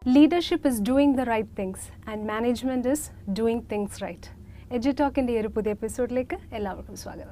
Leadership is doing the right things and management is doing things right എജു ടോക്കിൻ്റെ ഈ ഒരു പുതിയ എപ്പിസോഡിലേക്ക് എല്ലാവർക്കും സ്വാഗതം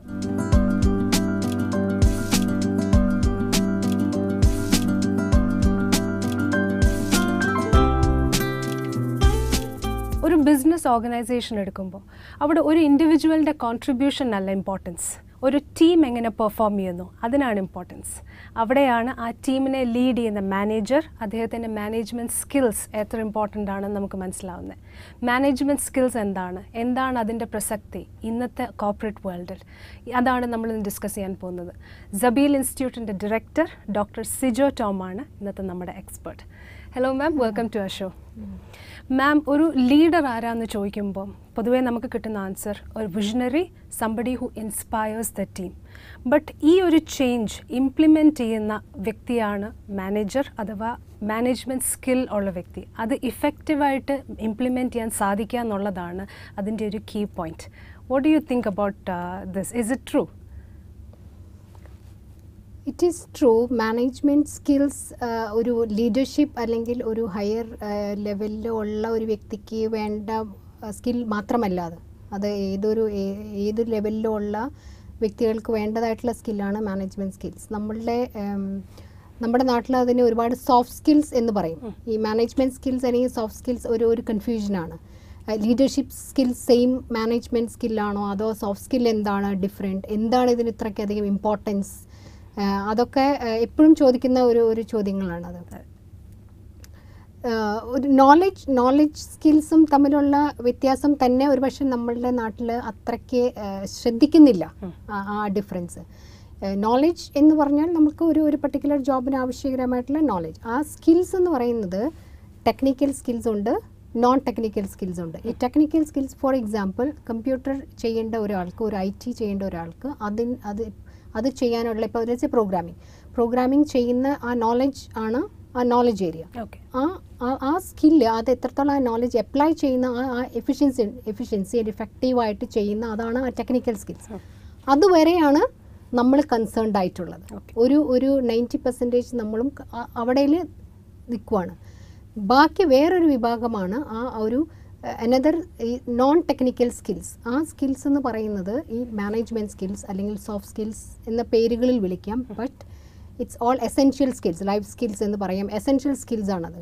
ഒരു ബിസിനസ് ഓർഗനൈസേഷൻ എടുക്കുമ്പോൾ അവിടെ ഒരു ഇൻഡിവിജ്വലിൻ്റെ കോൺട്രിബ്യൂഷൻ അല്ല ഇമ്പോർട്ടൻസ് ഒരു ടീം എങ്ങനെ പെർഫോം ചെയ്യുന്നു അതിനാണ് ഇമ്പോർട്ടൻസ് അവിടെയാണ് ആ ടീമിനെ ലീഡ് ചെയ്യുന്ന മാനേജർ അദ്ദേഹത്തിൻ്റെ മാനേജ്മെൻറ്റ് സ്കിൽസ് എത്ര ഇമ്പോർട്ടൻ്റ് ആണെന്ന് നമുക്ക് മനസ്സിലാവുന്നത് മാനേജ്മെൻറ്റ് സ്കിൽസ് എന്താണ് എന്താണ് അതിൻ്റെ പ്രസക്തി ഇന്നത്തെ കോർപ്പറേറ്റ് വേൾഡിൽ അതാണ് നമ്മൾ ഇന്ന് ഡിസ്കസ് ചെയ്യാൻ പോകുന്നത് സബീൽ ഇൻസ്റ്റിറ്റ്യൂട്ടിൻ്റെ ഡയറക്ടർ ഡോക്ടർ സിജോ ടോമാണ് ഇന്നത്തെ നമ്മുടെ expert hello ma'am welcome to a show ma'am ഒരു ലീഡർ ആരാന്ന് ചോദിക്കുമ്പോൾ പൊതുവേ നമുക്ക് കിട്ടുന്ന ആൻസർ ഒരു visionary somebody who inspires the team but ഈ ഒരു ചേഞ്ച് ഇംപ്ലിമെൻറ്റ് ചെയ്യുന്ന വ്യക്തിയാണ് മാനേജർ അഥവാ മാനേജ്മെൻറ്റ് സ്കിൽ ഉള്ള വ്യക്തി അത് ഇഫക്റ്റീവായിട്ട് ഇംപ്ലിമെൻറ്റ് ചെയ്യാൻ സാധിക്കുക എന്നുള്ളതാണ് അതിൻ്റെ ഒരു key point what do you think about this is it true it is true management skills ഒരു ലീഡർഷിപ്പ് അല്ലെങ്കിൽ ഒരു ഹയർ ലെവലിൽ ഉള്ള ഒരു വ്യക്തിക്ക് വേണ്ട സ്കിൽ മാത്രമല്ല അത് അത് ഏതൊരു ഏ- ഏത് ലെവലിലും ഉള്ള വ്യക്തികൾക്ക് വേണ്ടതായിട്ടുള്ള സ്കില്ലാണ് മാനേജ്മെൻറ്റ് സ്കിൽസ് നമ്മളുടെ ഉം, നമ്മുടെ നാട്ടിൽ അതിന് ഒരുപാട് സോഫ്റ്റ് സ്കിൽസ് എന്ന് പറയും ഈ മാനേജ്മെൻറ്റ് സ്കിൽസ് അല്ലെങ്കിൽ സോഫ്റ്റ് സ്കിൽസ് ഒരു ഒരു കൺഫ്യൂഷനാണ് ലീഡർഷിപ്പ് സ്കിൽ സെയിം മാനേജ്മെൻറ്റ് സ്കില്ലാണോ അതോ സോഫ്റ്റ് സ്കിൽ എന്താണ് ഡിഫറെൻറ്റ് എന്താണ് ഇതിന് ഇത്രയ്ക്കധികം ഇമ്പോർട്ടൻസ് ആഹ് അതൊക്കെ എപ്പോഴും ചോദിക്കുന്ന ഒരു ഒരു ചോദ്യങ്ങളാണത് ആഹ് ഒരു നോളജ് നോളജ് സ്കിൽസും തമ്മിലുള്ള വ്യത്യാസം തന്നെ ഒരുപക്ഷെ നമ്മളുടെ നാട്ടിൽ അത്രയ്ക്ക് ആഹ് ശ്രദ്ധിക്കുന്നില്ല ആ- ആ ഡിഫറൻസ് നോളജ് എന്ന് പറഞ്ഞാൽ നമുക്ക് ഒരു ഒരു പർട്ടിക്കുലർ ജോബിന് ആവശ്യകരമായിട്ടുള്ള നോളജ് ആ സ്കിൽസ് എന്ന് പറയുന്നത് ടെക്നിക്കൽ സ്കിൽസ് ഉണ്ട് നോൺ ടെക്നിക്കൽ സ്കിൽസ് ഉണ്ട് ഈ technical skills for example computer ചെയ്യേണ്ട ഒരാൾക്ക് ഒരു ഐ ടി ചെയ്യേണ്ട ഒരാൾക്ക് അതിന് അത് അത് ചെയ്യാനുള്ള ഇപ്പോൾ പ്രോഗ്രാമിംഗ് പ്രോഗ്രാമിംഗ് ചെയ്യുന്ന ആ നോളജ് ആണ് ആ നോളജ് ഏരിയ ഓക്കെ ആ ആ- ആ സ്കില്ല് അത് എത്രത്തോളം ആ നോളജ് അപ്ലൈ ചെയ്യുന്ന ആ ആ എഫിഷ്യൻസി എഫിഷ്യൻസി എഫക്റ്റീവായിട്ട് ചെയ്യുന്ന അതാണ് ആ ടെക്നിക്കൽ സ്കിൽസ് അതുവരെയാണ് നമ്മൾ കൺസേൺഡ് ആയിട്ടുള്ളത് Okay. ഒരു ഒരു നയൻറ്റി പെർസെൻറ്റേജ് നമ്മളും അവിടെ നിൽക്കുവാണ് ബാക്കി വേറൊരു വിഭാഗമാണ് ആ ഒരു അനദർ ഈ നോൺ ടെക്നിക്കൽ സ്കിൽസ് ആ സ്കിൽസ് എന്ന് പറയുന്നത് ഈ മാനേജ്മെൻറ്റ് സ്കിൽസ് അല്ലെങ്കിൽ സോഫ്റ്റ് സ്കിൽസ് എന്ന പേരുകളിൽ വിളിക്കാം but it's all essential skills life skills എന്ന് പറയാം എസെൻഷ്യൽ സ്കിൽസ് ആണത്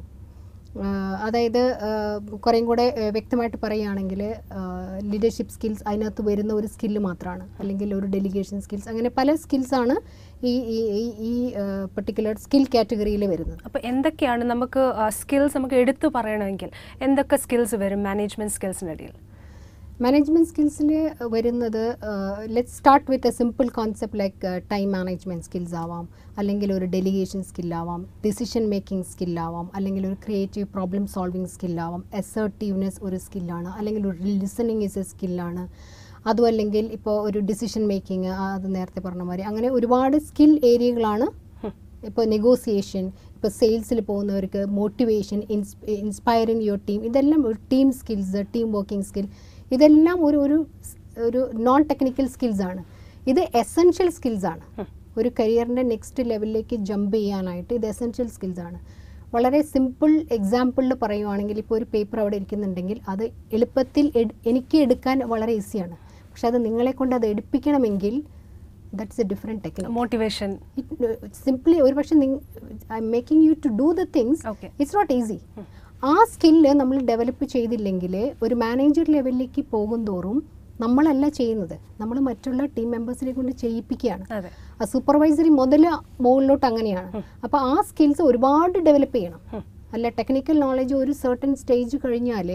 ആഹ് അതായത് ആഹ് കുറേയും കൂടെ ആഹ് വ്യക്തമായിട്ട് പറയുകയാണെങ്കിൽ ലീഡർഷിപ്പ് സ്കിൽസ് അതിനകത്ത് വരുന്ന ഒരു സ്കില്ല് മാത്രമാണ് അല്ലെങ്കിൽ ഒരു ഡെലിഗേഷൻ സ്കിൽസ് അങ്ങനെ പല സ്കിൽസാണ് ഈ ഈ ഈ- ഈ പെർട്ടിക്കുലർ സ്കിൽ കാറ്റഗറിയിൽ വരുന്നത് അപ്പോൾ എന്തൊക്കെയാണ് നമുക്ക് സ്കിൽസ് നമുക്ക് എടുത്തു പറയണമെങ്കിൽ എന്തൊക്കെ സ്കിൽസ് വരും മാനേജ്മെൻറ്റ് സ്കിൽസിൻ്റെ ഇടയിൽ മാനേജ്മെൻറ്റ് സ്കിൽസിൽ വരുന്നത് let start with a simple concept like time management skills ആവാം അല്ലെങ്കിൽ ഒരു ഡെലിഗേഷൻ സ്കില്ലാവാം ഡിസിഷൻ മേക്കിംഗ് സ്കില്ലാവാം അല്ലെങ്കിൽ ഒരു ക്രിയേറ്റീവ് പ്രോബ്ലം സോൾവിങ് സ്കില്ലാവാം എസേർട്ടീവ്നെസ് ഒരു സ്കില്ലാണ് അല്ലെങ്കിൽ ഒരു ലിസണിങ് ഇസ് എ സ്കില്ലാണ് അതും അല്ലെങ്കിൽ ഇപ്പോൾ ഒരു ഡിസിഷൻ മേക്കിംഗ് അത് നേരത്തെ പറഞ്ഞ മാതിരി അങ്ങനെ ഒരുപാട് സ്കിൽ ഏരിയകളാണ് ഇപ്പോൾ നെഗോസിയേഷൻ ഇപ്പോൾ സെയിൽസിൽ പോകുന്നവർക്ക് മോട്ടിവേഷൻ ഇൻസ്പയറിങ് യുവർ ടീം ഇതെല്ലാം ഒരു team skills team working skill ഇതെല്ലാം ഒരു ഒരു സ്- ഒരു നോൺ ടെക്നിക്കൽ സ്കിൽസ് ആണ് ഇത് എസെൻഷ്യൽ സ്കിൽസ് ആണ് ഒരു കരിയറിൻ്റെ നെക്സ്റ്റ് ലെവലിലേക്ക് ജമ്പ് ചെയ്യാനായിട്ട് ഇത് എസെൻഷ്യൽ സ്കിൽസ് ആണ് വളരെ സിമ്പിൾ എക്സാമ്പിളിൽ പറയുവാണെങ്കിൽ ഇപ്പോൾ ഒരു പേപ്പർ അവിടെ ഇരിക്കുന്നുണ്ടെങ്കിൽ അത് എളുപ്പത്തിൽ എട്- എനിക്ക് എടുക്കാൻ വളരെ ഈസിയാണ് പക്ഷെ അത് നിങ്ങളെ കൊണ്ട് അത് എടുപ്പിക്കണമെങ്കിൽ that's a different technique motivation simply ഒരു പക്ഷേ I'm making you to do the things Okay. It's not easy ആ സ്കില്ല് നമ്മൾ ഡെവലപ്പ് ചെയ്തില്ലെങ്കിൽ ഒരു മാനേജർ ലെവലിലേക്ക് പോകും തോറും നമ്മളല്ല ചെയ്യുന്നത് നമ്മൾ മറ്റുള്ള ടീം മെമ്പേഴ്സിനെ കൊണ്ട് ചെയ്യിപ്പിക്കുകയാണ് അതെ ആ സൂപ്പർവൈസറി മുതൽ മുകളിലോട്ട് അങ്ങനെയാണ് അപ്പോൾ ആ സ്കിൽസ് ഒരുപാട് ഡെവലപ്പ് ചെയ്യണം അല്ല ടെക്നിക്കൽ നോളജ് ഒരു സർട്ടൻ സ്റ്റേജ് കഴിഞ്ഞാൽ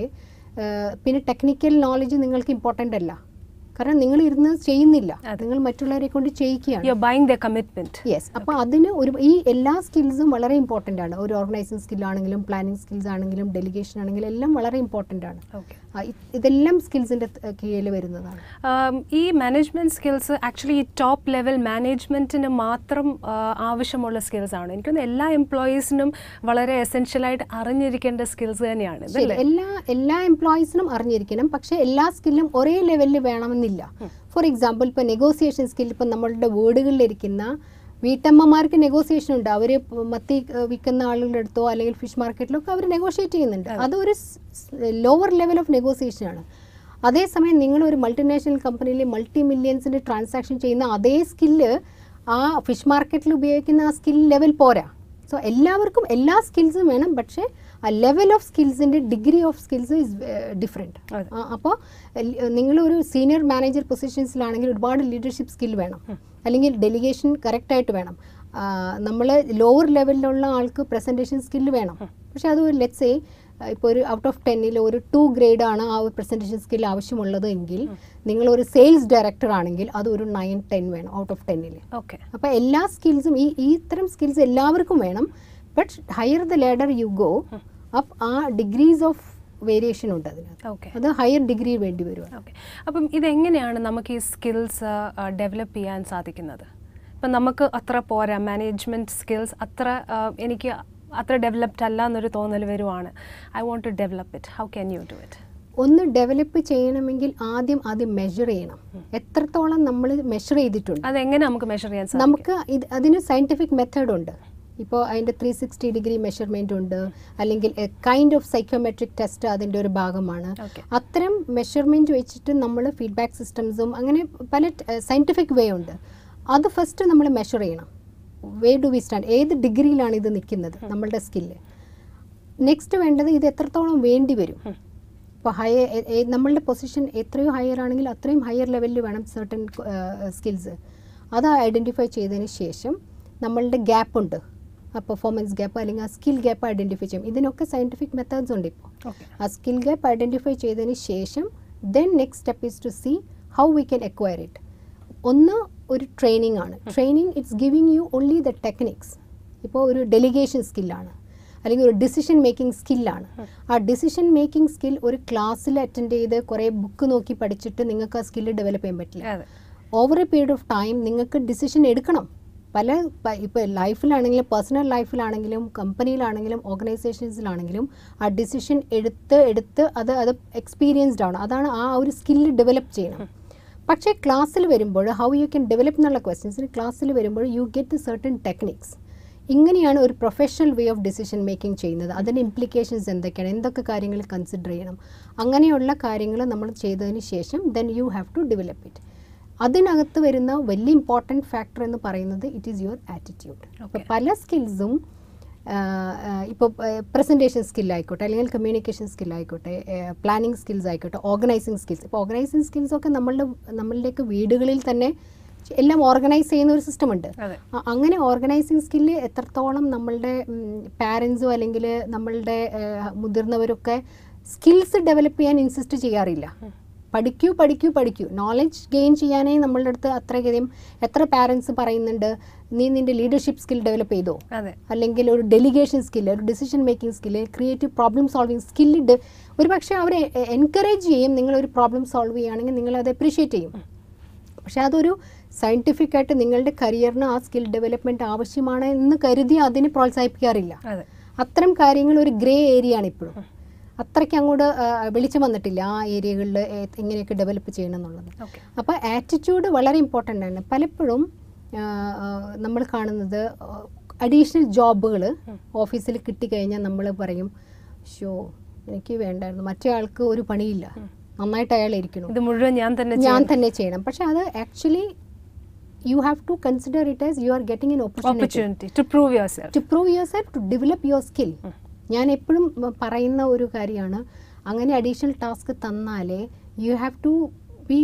പിന്നെ ടെക്നിക്കൽ നോളജ് നിങ്ങൾക്ക് ഇമ്പോർട്ടൻ്റ് അല്ല കാരണം നിങ്ങൾ ഇരുന്ന് ചെയ്യുന്നില്ല നിങ്ങൾ മറ്റുള്ളവരെ കൊണ്ട് ചെയ്യിക്കുകയാണ് you buying the commitment yes അപ്പോൾ അതിന് ഒരു ഈ എല്ലാ സ്കിൽസും വളരെ ഇമ്പോർട്ടൻ്റ് ആണ് ഒരു ഓർഗനൈസിങ് സ്കില്ലാണെങ്കിലും പ്ലാനിങ് സ്കിൽസ് ആണെങ്കിലും ഡെലിഗേഷൻ ആണെങ്കിലും എല്ലാം വളരെ ഇമ്പോർട്ടൻ്റ് ആണ് ഓക്കെ ആ, ഇ- ഇതെല്ലാം സ്കിൽസിൻ്റെ കീഴിൽ വരുന്നതാണ് Um, ഈ മാനേജ്മെൻറ്റ് സ്കിൽസ് ആക്ച്വലി ഈ ടോപ്പ് ലെവൽ മാനേജ്മെൻറ്റിന് മാത്രം ആ, ആവശ്യമുള്ള സ്കിൽസ് ആണ് എനിക്കൊന്ന് എല്ലാ എംപ്ലോയീസിനും വളരെ എസെൻഷ്യലായിട്ട് അറിഞ്ഞിരിക്കേണ്ട സ്കിൽസ് തന്നെയാണ് ശരി ഇതല്ലേ എല്ലാ എല്ലാ എംപ്ലോയീസിനും അറിഞ്ഞിരിക്കണം പക്ഷേ എല്ലാ സ്കില്ലും ഒരേ ലെവലിൽ വേണമെന്നില്ല ഫോർ എക്സാമ്പിൾ ഇപ്പോൾ നെഗോസിയേഷൻ സ്കിൽ ഇപ്പം നമ്മളുടെ വേർഡുകളിലിരിക്കുന്ന വീട്ടമ്മമാർക്ക് നെഗോസിയേഷൻ ഉണ്ട് അവർ മത്തി ഏഹ്, വിൽക്കുന്ന ആളുകളുടെ അടുത്തോ അല്ലെങ്കിൽ ഫിഷ് മാർക്കറ്റിലൊക്കെ അവർ നെഗോഷിയേറ്റ് ചെയ്യുന്നുണ്ട് അതൊരു ലോവർ ലെവൽ ഓഫ് നെഗോസിയേഷൻ ആണ് അതേസമയം നിങ്ങൾ ഒരു മൾട്ടിനാഷണൽ കമ്പനിയിൽ മൾട്ടി മില്യൺസിൻ്റെ ട്രാൻസാക്ഷൻ ചെയ്യുന്ന അതേ സ്കില്ല് ആ ഫിഷ് മാർക്കറ്റിൽ ഉപയോഗിക്കുന്ന ആ സ്കിൽ ലെവൽ പോരാ സോ എല്ലാവർക്കും എല്ലാ സ്കിൽസും വേണം പക്ഷേ ആ ലെവൽ ഓഫ് സ്കിൽസിൻ്റെ degree of skills is different അതെ. അപ്പോൾ നിങ്ങളൊരു സീനിയർ മാനേജർ പൊസിഷൻസിലാണെങ്കിൽ ഒരുപാട് ലീഡർഷിപ്പ് സ്കിൽ വേണം അല്ലെങ്കിൽ ഡെലിഗേഷൻ കറക്റ്റായിട്ട് വേണം നമ്മൾ ലോവർ ലെവലിലുള്ള ആൾക്ക് പ്രസൻറ്റേഷൻ സ്കില്ല് വേണം പക്ഷേ അത് ലെറ്റ്സ് സേ ഇപ്പോൾ ഒരു ഔട്ട് ഓഫ് ടെന്നിൽ ഒരു ടു ഗ്രേഡ് ആണ് ആ ഒരു പ്രസൻറ്റേഷൻ സ്കിൽ ആവശ്യമുള്ളത് എങ്കിൽ നിങ്ങളൊരു സെയിൽസ് ഡയറക്ടർ ആണെങ്കിൽ അത് ഒരു നയൻ ടെൻ വേണം ഔട്ട് ഓഫ് ടെന്നിൽ ഓക്കെ അപ്പോൾ എല്ലാ സ്കിൽസും ഈ ഈ ഇത്തരം സ്കിൽസ് എല്ലാവർക്കും വേണം but higher the ladder you go up ആ ഡിഗ്രീസ് ഓഫ് വേരിയേഷൻ ഉണ്ട് അതിനകത്ത് ഓക്കെ അത് ഹയർ ഡിഗ്രി വേണ്ടി വരും ഓക്കെ അപ്പം ഇതെങ്ങനെയാണ് നമുക്ക് ഈ സ്കിൽസ് ഡെവലപ്പ് ചെയ്യാൻ സാധിക്കുന്നത് ഇപ്പം നമുക്ക് അത്ര പോരാ മാനേജ്മെൻറ്റ് സ്കിൽസ് അത്ര ആ, എനിക്ക് അത്ര ഡെവലപ്ഡ് അല്ല എന്നൊരു തോന്നൽ വരുവാണ് I want to develop it how can you do it ഒന്ന് ഡെവലപ്പ് ചെയ്യണമെങ്കിൽ ആദ്യം അത് മെഷർ ചെയ്യണം എത്രത്തോളം നമ്മൾ മെഷർ ചെയ്തിട്ടുണ്ട് അതെങ്ങനെ നമുക്ക് മെഷർ ചെയ്യാൻ സാധിക്കും നമുക്ക് ഇത് അതിന് സയൻറ്റിഫിക് മെത്തേഡ് ഉണ്ട് ഇപ്പോൾ അതിൻ്റെ ത്രീ സിക്സ്റ്റി ഡിഗ്രി മെഷർമെൻ്റ് ഉണ്ട് അല്ലെങ്കിൽ കൈൻഡ് ഓഫ് സൈക്കോമെട്രിക് ടെസ്റ്റ് അതിൻ്റെ ഒരു ഭാഗമാണ് Okay. അത്തരം മെഷർമെൻറ്റ് വെച്ചിട്ട് നമ്മൾ ഫീഡ്ബാക്ക് സിസ്റ്റംസും അങ്ങനെ പല സയൻറ്റിഫിക് വേ ഉണ്ട് അത് ഫസ്റ്റ് നമ്മൾ മെഷർ ചെയ്യണം വേ ഡു വി സ്റ്റാൻഡ് ഏത് ഡിഗ്രിയിലാണ് ഇത് നിൽക്കുന്നത് നമ്മളുടെ സ്കില്ല് നെക്സ്റ്റ് വേണ്ടത് ഇത് എത്രത്തോളം വേണ്ടി വരും ഇപ്പോൾ ഹയർ നമ്മളുടെ പൊസിഷൻ എത്രയോ ഹയർ ആണെങ്കിൽ അത്രയും ഹയർ ലെവലിൽ വേണം സർട്ടൻ സ്കിൽസ് അത് ഐഡൻറ്റിഫൈ ചെയ്തതിന് ശേഷം നമ്മളുടെ ഗ്യാപ്പ് ഉണ്ട് ആ പെർഫോമൻസ് ഗ്യാപ്പ് അല്ലെങ്കിൽ ആ സ്കിൽ ഗ്യാപ്പ് ഐഡൻറ്റിഫൈ ചെയ്യും ഇതിനൊക്കെ സയൻറ്റിഫിക് മെത്തേഡ്സ് ഉണ്ട് ഇപ്പോൾ ഓക്കെ ആ സ്കിൽ ഗ്യാപ്പ് ഐഡൻറ്റിഫൈ ചെയ്തതിന് ശേഷം then next step is to see how we can acquire it ഒന്ന് ഒരു ട്രെയിനിങ് ആണ് training it's giving you only the techniques ഇപ്പോൾ ഒരു ഡെലിഗേഷൻ സ്കില്ലാണ് അല്ലെങ്കിൽ ഒരു ഡിസിഷൻ മേക്കിംഗ് സ്കില്ലാണ് ആ ഡിസിഷൻ മേക്കിംഗ് സ്കിൽ ഒരു ക്ലാസ്സിൽ അറ്റൻഡ് ചെയ്ത് കുറേ ബുക്ക് നോക്കി പഠിച്ചിട്ട് നിങ്ങൾക്ക് ആ സ്കില്ല് ഡെവലപ്പ് ചെയ്യാൻ പറ്റില്ല അതെ over a period of time നിങ്ങൾക്ക് ഡിസിഷൻ എടുക്കണം പല ഇപ്പോൾ ലൈഫിലാണെങ്കിലും പേഴ്സണൽ ലൈഫിലാണെങ്കിലും കമ്പനിയിലാണെങ്കിലും ഓർഗനൈസേഷൻസിലാണെങ്കിലും ആ ഡിസിഷൻ എടുത്ത് എടുത്ത് അത് അത് എക്സ്പീരിയൻസ്ഡ് ആണ് അതാണ് ആ ഒരു സ്കില്ല് ഡെവലപ്പ് ചെയ്യണം പക്ഷേ ക്ലാസ്സിൽ വരുമ്പോൾ ഹൗ യു ക്യാൻ ഡെവലപ്പ് എന്നുള്ള ക്വസ്റ്റ്യൻസിന് ക്ലാസ്സിൽ വരുമ്പോൾ യു ഗെറ്റ് സർട്ടൻ ടെക്നിക്സ് ഇങ്ങനെയാണ് ഒരു professional way of decision making ചെയ്യുന്നത് അതിൻ്റെ ഇംപ്ലിക്കേഷൻസ് എന്തൊക്കെയാണ് എന്തൊക്കെ കാര്യങ്ങൾ കൺസിഡർ ചെയ്യണം അങ്ങനെയുള്ള കാര്യങ്ങൾ നമ്മൾ ചെയ്തതിന് ശേഷം then you have to develop it അതിനകത്ത് വരുന്ന വലിയ ഇമ്പോർട്ടൻറ്റ് ഫാക്ടർ എന്ന് പറയുന്നത് ഇറ്റ് ഈസ് യുവർ ആറ്റിറ്റ്യൂഡ് അപ്പോൾ പല സ്കിൽസും ഇപ്പോൾ പ്രസൻറ്റേഷൻ സ്കില്ലായിക്കോട്ടെ അല്ലെങ്കിൽ കമ്മ്യൂണിക്കേഷൻ സ്കില്ലായിക്കോട്ടെ പ്ലാനിങ് സ്കിൽസ് ആയിക്കോട്ടെ ഓർഗനൈസിങ് സ്കിൽസ് ഇപ്പോൾ ഓർഗനൈസിങ് സ്കിൽസൊക്കെ നമ്മളുടെ നമ്മളുടെയൊക്കെ വീടുകളിൽ തന്നെ എല്ലാം ഓർഗനൈസ് ചെയ്യുന്ന ഒരു സിസ്റ്റം ഉണ്ട് അതെ അ- അങ്ങനെ ഓർഗനൈസിങ് സ്കില്ല് എത്രത്തോളം നമ്മളുടെ പാരൻസോ അല്ലെങ്കിൽ നമ്മളുടെ ഏഹ്, മുതിർന്നവരൊക്കെ സ്കിൽസ് ഡെവലപ്പ് ചെയ്യാൻ ഇൻസിസ്റ്റ് ചെയ്യാറില്ല പഠിക്കൂ പഠിക്കൂ പഠിക്കൂ നോളജ് ഗെയിൻ ചെയ്യാനേ നമ്മളുടെ അടുത്ത് അത്രയധികം എത്ര പാരൻസ് പറയുന്നുണ്ട് നീ നിൻ്റെ ലീഡർഷിപ്പ് സ്കിൽ ഡെവലപ്പ് ചെയ്തോ അതെ അല്ലെങ്കിൽ ഒരു ഡെലിഗേഷൻ സ്കില്ല് ഒരു decision making skill creative problem solving skill ഒരു പക്ഷേ അവരെ എൻകറേജ് ചെയ്യും നിങ്ങളൊരു പ്രോബ്ലം സോൾവ് ചെയ്യുകയാണെങ്കിൽ നിങ്ങളത് അപ്രീഷിയേറ്റ് ചെയ്യും പക്ഷേ അതൊരു സയൻറ്റിഫിക് ആയിട്ട് നിങ്ങളുടെ കരിയറിന് ആ സ്കിൽ ഡെവലപ്മെൻറ്റ് ആവശ്യമാണ് എന്ന് കരുതി അതിനെ പ്രോത്സാഹിപ്പിക്കാറില്ല അതെ അത്തരം കാര്യങ്ങൾ ഒരു ഗ്രേ ഏരിയ ആണ് ഇപ്പോഴും അത്രയ്ക്ക് അങ്ങോട്ട് ആ, വെളിച്ചം വന്നിട്ടില്ല ആ ഏരിയകളിൽ എങ്ങനെയൊക്കെ ഡെവലപ്പ് ചെയ്യണം എന്നുള്ളത് ഓക്കെ അപ്പോൾ ആറ്റിറ്റ്യൂഡ് വളരെ ഇമ്പോർട്ടൻ്റ് ആണ് പലപ്പോഴും നമ്മൾ കാണുന്നത് അഡീഷണൽ ജോബുകൾ ഓഫീസിൽ കിട്ടിക്കഴിഞ്ഞാൽ നമ്മൾ പറയും ഷോ എനിക്ക് വേണ്ടായിരുന്നു മറ്റേ ആൾക്ക് ഒരു പണിയില്ല നന്നായിട്ട് അയാൾ ഇരിക്കണം ഇത് മുഴുവൻ ഞാൻ തന്നെ ഞാൻ ചെയ്യണം. തന്നെ ചെയ്യണം പക്ഷെ അത് actually you have to consider it as you are getting an opportunity opportunity to prove yourself to prove yourself to develop your skill ഞാൻ എപ്പോഴും പറയുന്ന ഒരു കാര്യമാണ് അങ്ങനെ അഡീഷണൽ ടാസ്ക് തന്നാലേ you have to be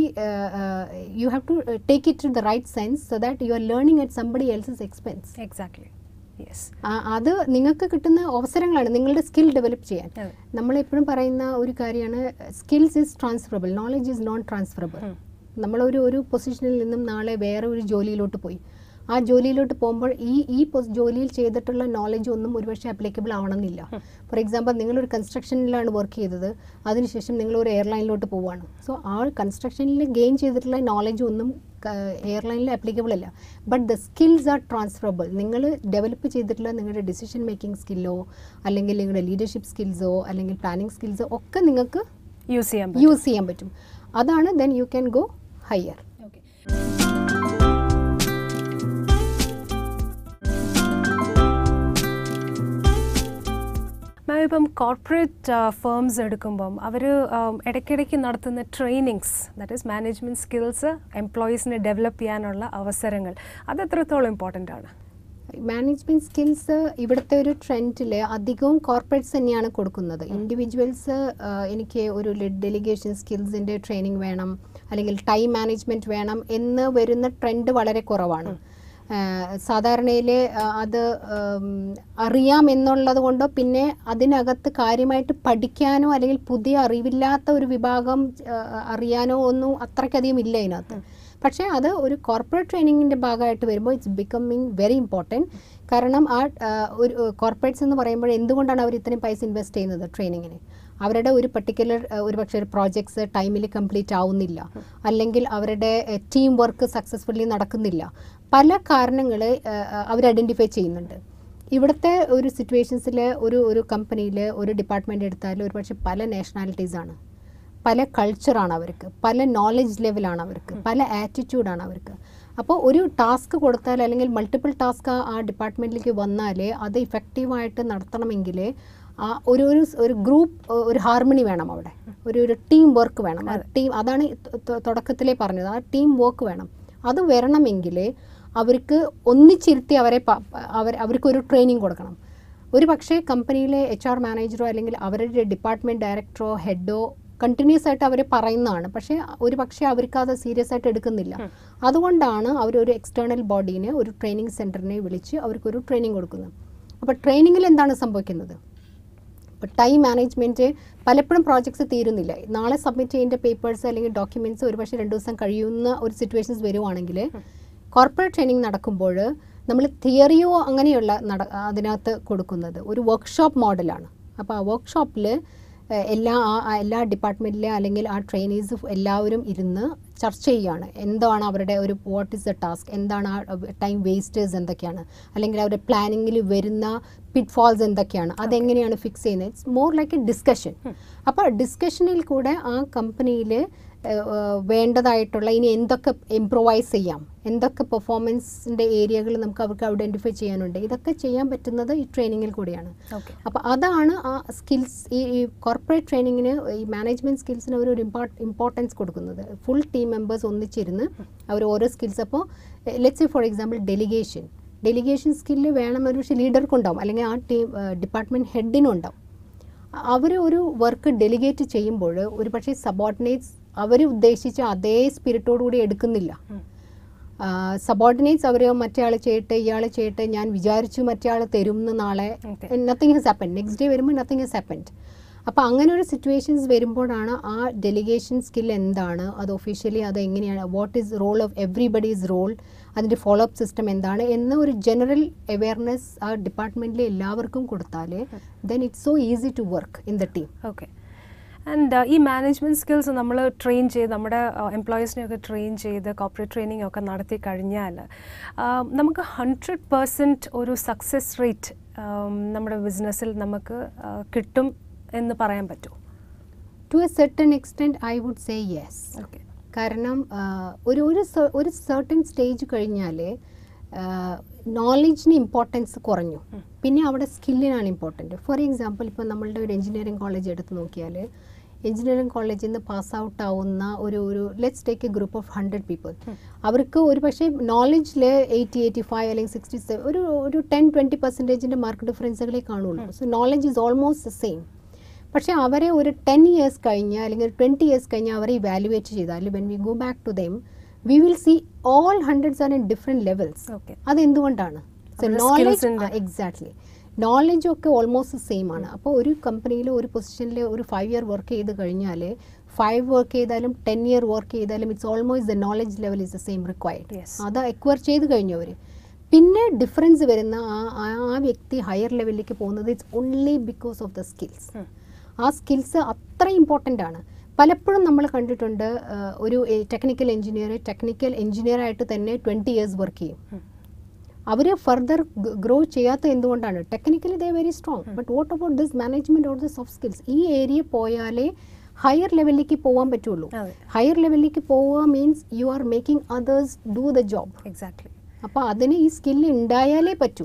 you have to take it to the right sense so that you are learning at somebody else's expense exactly yes അത് നിങ്ങൾക്ക് കിട്ടുന്ന അവസരങ്ങളാണ് നിങ്ങളുടെ സ്കിൽ ഡെവലപ്പ് ചെയ്യാൻ അതെ. നമ്മളെപ്പോഴും പറയുന്ന ഒരു കാര്യമാണ് skills is transferable knowledge is non transferable നമ്മളൊരു ഒരു പൊസിഷനിൽ നിന്നും നാളെ വേറെ ഒരു ജോലിയിലോട്ട് പോയി ആ ജോലിയിലോട്ട് പോകുമ്പോൾ ഈ ഈ പൊസ്- ജോലിയിൽ ചെയ്തിട്ടുള്ള നോളജ് ഒന്നും ഒരുപക്ഷെ അപ്ലിക്കബിൾ ആവണമെന്നില്ല ഫോർ എക്സാമ്പിൾ നിങ്ങളൊരു കൺസ്ട്രക്ഷനിലാണ് വർക്ക് ചെയ്തത് അതിനുശേഷം നിങ്ങളൊരു എയർലൈനിലോട്ട് പോവുകയാണ് സോ ആ കൺസ്ട്രക്ഷനിൽ ഗെയിൻ ചെയ്തിട്ടുള്ള നോളജ് ഒന്നും എയർലൈനിൽ അപ്ലിക്കബിൾ അല്ല but the skills are transferable നിങ്ങൾ ഡെവലപ്പ് ചെയ്തിട്ടുള്ള നിങ്ങളുടെ ഡിസിഷൻ മേക്കിംഗ് സ്കില്ലോ അല്ലെങ്കിൽ നിങ്ങളുടെ ലീഡർഷിപ്പ് സ്കിൽസോ അല്ലെങ്കിൽ പ്ലാനിങ് സ്കിൽസോ ഒക്കെ നിങ്ങൾക്ക് യൂസ് ചെയ്യാൻ പറ്റും യൂസ് ചെയ്യാൻ പറ്റും അതാണ് then you can go higher Okay. നമ്മളിപ്പം കോർപ്പറേറ്റ് ഫേംസ് എടുക്കുമ്പം അവർ ഇടയ്ക്കിടയ്ക്ക് നടത്തുന്ന trainings that is management skills എംപ്ലോയീസിനെ ഡെവലപ്പ് ചെയ്യാനുള്ള അവസരങ്ങൾ അത് എത്രത്തോളം ഇമ്പോർട്ടൻ്റ് ആണ് മാനേജ്മെന്റ് സ്കിൽസ് ഇവിടുത്തെ ഒരു ട്രെൻഡിൽ അധികവും കോർപ്പറേറ്റ്സ് തന്നെയാണ് കൊടുക്കുന്നത് ഇൻഡിവിജ്വൽസ് എനിക്ക് ഒരു ഡെലിഗേഷൻ സ്കിൽസിൻ്റെ ട്രെയിനിങ് വേണം അല്ലെങ്കിൽ ടൈം മാനേജ്മെൻറ്റ് വേണം എന്ന് വരുന്ന ട്രെൻഡ് വളരെ കുറവാണ് സാധാരണയിൽ അത് ഉം, അറിയാം എന്നുള്ളത് കൊണ്ടോ പിന്നെ അതിനകത്ത് കാര്യമായിട്ട് പഠിക്കാനോ അല്ലെങ്കിൽ പുതിയ അറിവില്ലാത്ത ഒരു വിഭാഗം ആ, അറിയാനോ ഒന്നും അത്രയ്ക്കധികം ഇല്ല ഇതിനകത്ത് പക്ഷേ അത് ഒരു കോർപ്പറേറ്റ് ട്രെയിനിങ്ങിൻ്റെ ഭാഗമായിട്ട് വരുമ്പോൾ ഇറ്റ്സ് ബിക്കമിങ് വെരി ഇമ്പോർട്ടൻറ്റ് കാരണം ആ ആ, ഒരു കോർപ്പറേറ്റ്സ് എന്ന് പറയുമ്പോൾ എന്തുകൊണ്ടാണ് അവർ ഇത്രയും പൈസ ഇൻവെസ്റ്റ് ചെയ്യുന്നത് ട്രെയിനിങ്ങിന് അവരുടെ ഒരു പർട്ടിക്കുലർ ഒരു പക്ഷേ ഒരു പ്രോജക്ട്സ് ടൈമിൽ കംപ്ലീറ്റ് ആവുന്നില്ല അല്ലെങ്കിൽ അവരുടെ ടീം വർക്ക് സക്സസ്ഫുള്ളി നടക്കുന്നില്ല പല കാരണങ്ങൾ അവർ ഐഡൻറ്റിഫൈ ചെയ്യുന്നുണ്ട് ഇവിടുത്തെ ഒരു സിറ്റുവേഷൻസിൽ ഒരു ഒരു കമ്പനിയിൽ ഒരു ഡിപ്പാർട്ട്മെൻറ്റ് എടുത്താൽ ഒരു പക്ഷേ പല നാഷണാലിറ്റീസാണ് പല കൾച്ചറാണ് അവർക്ക് പല നോളജ് ലെവലാണ് അവർക്ക് പല ആറ്റിറ്റ്യൂഡാണ് അവർക്ക് അപ്പോൾ ഒരു ടാസ്ക് കൊടുത്താൽ അല്ലെങ്കിൽ മൾട്ടിപ്പിൾ ടാസ്ക് ആ തൊഴിലിലേക്ക് വന്നാൽ അത് ഇഫക്റ്റീവായിട്ട് നടത്തണമെങ്കിൽ ആ ഒരു ഒരു സ് ഒരു ഗ്രൂപ്പ് ഒരു ഹാർമണി വേണം അവിടെ ഒരു ഒരു ടീം വർക്ക് വേണം ആ ടീം അതാണ് ത- ത- തുടക്കത്തിലേ പറഞ്ഞത് ആ ടീം വർക്ക് വേണം അത് വരണമെങ്കിൽ അവർക്ക് ഒന്നിച്ചിരുത്തി അവരെ പ- പ- അവർ അവർക്കൊരു ട്രെയിനിങ് കൊടുക്കണം ഒരു പക്ഷേ കമ്പനിയിലെ എച്ച് ആർ മാനേജറോ അല്ലെങ്കിൽ അവരുടെ ഡിപ്പാർട്ട്മെൻറ്റ് ഡയറക്ടറോ ഹെഡോ കണ്ടിന്യൂസ് ആയിട്ട് അവർ പറയുന്നതാണ് പക്ഷേ ഒരു പക്ഷേ അവർക്ക് അത് സീരിയസ് ആയിട്ട് എടുക്കുന്നില്ല അതുകൊണ്ടാണ് അവർ ഒരു എക്സ്റ്റേണൽ ബോഡീനെ ഒരു ട്രെയിനിങ് സെൻറ്ററിനെ വിളിച്ച് അവർക്കൊരു ട്രെയിനിങ് കൊടുക്കുന്നത് അപ്പോൾ ട്രെയിനിങ്ങിൽ എന്താണ് സംഭവിക്കുന്നത് ഇപ്പോൾ ടൈം മാനേജ്മെൻറ്റ് പലപ്പോഴും പ്രോജക്ട്സ് തീരുന്നില്ല നാളെ സബ്മിറ്റ് ചെയ്യേണ്ട പേപ്പേഴ്സ് അല്ലെങ്കിൽ ഡോക്യുമെൻറ്റ്സ് ഒരു പക്ഷേ രണ്ട് ദിവസം കഴിയുന്ന ഒരു സിറ്റുവേഷൻസ് വരുവാണെങ്കിൽ കോർപ്പറേറ്റ് ട്രെയിനിങ് നടക്കുമ്പോൾ നമ്മൾ തിയറിയോ അങ്ങനെയുള്ള നട അതിനകത്ത് കൊടുക്കുന്നത് ഒരു വർക്ക്ഷോപ്പ് മോഡലാണ് അപ്പോൾ ആ വർക്ക്ഷോപ്പിൽ എല്ലാ ആ- ആ എല്ലാ ഡിപ്പാർട്ട്മെൻറ്റിലെ അല്ലെങ്കിൽ ആ ട്രെയിനീസ് എല്ലാവരും ഇരുന്ന് ചർച്ച ചെയ്യുകയാണ് എന്താണ് അവരുടെ ഒരു വാട്ട് ഈസ് ദ ടാസ്ക് എന്താണ് ആ ടൈം വേസ്റ്റേഴ്സ് എന്തൊക്കെയാണ് അല്ലെങ്കിൽ അവരുടെ പ്ലാനിങ്ങിൽ വരുന്ന പിറ്റ് ഫാൾസ് എന്തൊക്കെയാണ് അതെങ്ങനെയാണ് ഫിക്സ് ചെയ്യുന്നത് it's more like a discussion അപ്പോൾ ഡിസ്കഷനിൽ കൂടെ ആ കമ്പനിയിൽ വേണ്ടതായിട്ടുള്ള ഇനി എന്തൊക്കെ ഇംപ്രൊവൈസ് ചെയ്യാം എന്തൊക്കെ പെർഫോമൻസിൻ്റെ ഏരിയകൾ നമുക്ക് അവർക്ക് ഐഡൻറ്റിഫൈ ചെയ്യാനുണ്ട് ഇതൊക്കെ ചെയ്യാൻ പറ്റുന്നത് ഈ ട്രെയിനിങ്ങിൽ കൂടിയാണ് ഓക്കെ അപ്പോൾ അതാണ് ആ സ്കിൽസ് ഈ ഈ കോർപ്പറേറ്റ് ട്രെയിനിങ്ങിന് ഈ മാനേജ്മെൻറ്റ് സ്കിൽസിന് അവർ ഒരു ഇമ്പോർട്ട് ഇമ്പോർട്ടൻസ് കൊടുക്കുന്നത് ഫുൾ ടീം മെമ്പേഴ്സ് ഒന്നിച്ചിരുന്ന് അവർ ഓരോ സ്കിൽസ് അപ്പോൾ let's for example delegation delegation skill വേണം ഒരു പക്ഷേ ലീഡർക്കുണ്ടാവും അല്ലെങ്കിൽ ആ ടീം ഡിപ്പാർട്ട്മെൻറ്റ് ഹെഡിനും ഉണ്ടാവും അവർ ഒരു വർക്ക് ഡെലിഗേറ്റ് ചെയ്യുമ്പോൾ ഒരു പക്ഷേ സബോർഡിനേറ്റ്സ് അവർ ഉദ്ദേശിച്ച അതേ സ്പിരിറ്റോടു കൂടി എടുക്കുന്നില്ല സബോർഡിനേറ്റ്സ് അവർ മറ്റേ ആൾ ചെയ്യട്ടെ ഇയാൾ ചെയ്യട്ടെ ഞാൻ വിചാരിച്ചു മറ്റേ ആൾ തരും എന്ന് നാളെ Okay. Nothing has happen next day വരുമ്പോൾ നത്തിങ് ഹാസ് ഹാപ്പൻഡ് അപ്പോൾ അങ്ങനെ ഒരു സിറ്റുവേഷൻസ് വരുമ്പോഴാണ് ആ ഡെലിഗേഷൻ സ്കിൽ എന്താണ് അത് ഒഫീഷ്യലി അത് എങ്ങനെയാണ് what is role of everybody's role അതിൻ്റെ ഫോളോ അപ്പ് സിസ്റ്റം എന്താണ് എന്ന ഒരു ജനറൽ അവയർനെസ് ആ ഡിപ്പാർട്ട്മെൻറ്റിലെ എല്ലാവർക്കും കൊടുത്താൽ then it's so easy to work in the team okay and ഈ മാനേജ്മെൻറ്റ് സ്കിൽസ് നമ്മൾ ട്രെയിൻ ചെയ്ത് നമ്മുടെ എംപ്ലോയീസിനെയൊക്കെ ട്രെയിൻ ചെയ്ത് കോർപ്പറേറ്റ് ട്രെയിനിങ് ഒക്കെ നടത്തി കഴിഞ്ഞാൽ നമുക്ക് ഹൺഡ്രഡ് പെർസെൻറ്റ് ഒരു സക്സസ് റേറ്റ് നമ്മുടെ ബിസിനസ്സിൽ നമുക്ക് ആ, കിട്ടും എന്ന് പറയാൻ പറ്റുമോ to a certain extent I would say yes okay കാരണം ആ, ഒരു ഒരു cer- ഒരു സർട്ടൻ സ്റ്റേജ് കഴിഞ്ഞാൽ നോളജിന് ഇമ്പോർട്ടൻസ് കുറഞ്ഞു പിന്നെ അവിടെ സ്കില്ലിനാണ് ഇമ്പോർട്ടൻറ്റ് ഫോർ എക്സാമ്പിൾ ഇപ്പോൾ നമ്മളുടെ ഒരു എഞ്ചിനീയറിംഗ് കോളേജ് എടുത്ത് നോക്കിയാൽ എഞ്ചിനീയറിംഗ് കോളേജിൽ നിന്ന് പാസ് ഔട്ട് ആവുന്ന ഒരു ഒരു let's take a group of hundred people അവർക്ക് ഒരു പക്ഷേ നോളജിൽ എയ്റ്റി എയ്റ്റി ഫൈവ് അല്ലെങ്കിൽ സിക്സ്റ്റി സെവൻ ഒരു ഒരു ടെൻ ട്വൻറ്റി പെർസെൻറ്റേജിൻ്റെ മാർക്ക് ഡിഫറൻസുകളെ കാണുള്ളൂ so knowledge is almost same പക്ഷേ അവരെ ഒരു ടെൻ ഇയേഴ്സ് കഴിഞ്ഞ് അല്ലെങ്കിൽ ട്വൻറ്റി ഇയേഴ്സ് കഴിഞ്ഞ് അവരെ ഇവാലുവേറ്റ് ചെയ്താൽ when we go back to them we will see all hundreds are in different levels okay അതെന്തുകൊണ്ടാണ് അവരുടെ നോളജ് skillsന്റെ- എക്സാക്ട്ലി നോളജ് ഒക്കെ ഓൾമോസ്റ്റ് സെയിം ആണ് അപ്പോൾ ഒരു കമ്പനിയിൽ ഒരു പൊസിഷനിൽ ഒരു ഫൈവ് ഇയർ വർക്ക് ചെയ്ത് കഴിഞ്ഞാൽ ഫൈവ് വർക്ക് ചെയ്താലും ടെൻ ഇയർ വർക്ക് ചെയ്താലും it's almost the knowledge level is the same required Yes. അത് എക്വയർ ചെയ്ത് കഴിഞ്ഞവർ പിന്നെ ഡിഫറൻസ് വരുന്ന ആ ആ- ആ വ്യക്തി ഹയർ ലെവലിലേക്ക് പോകുന്നത് it's only because of the skills ഉം. ആ സ്കിൽസ് അത്ര ഇമ്പോർട്ടൻ്റ് ആണ് പലപ്പോഴും നമ്മൾ കണ്ടിട്ടുണ്ട് ആ, ഒരു ടെക്നിക്കൽ എഞ്ചിനീയർ ടെക്നിക്കൽ എഞ്ചിനീയർ ആയിട്ട് തന്നെ ട്വൻറ്റി ഇയേഴ്സ് വർക്ക് ചെയ്യും ഉം. അവർ ഫർദർ ഗ്രോ ചെയ്യാത്ത എന്തുകൊണ്ടാണ് technically they very strong but what about this management or the soft skills ഈ ഏരിയ പോയാലേ ഹയർ ലെവലിലേക്ക് പോകാൻ പറ്റുള്ളൂ അതെ ഹയർ ലെവലിലേക്ക് പോവുക means you are making others do the job exactly അപ്പോൾ അതിന് ഈ സ്കില്ല് ഉണ്ടായാലേ പറ്റൂ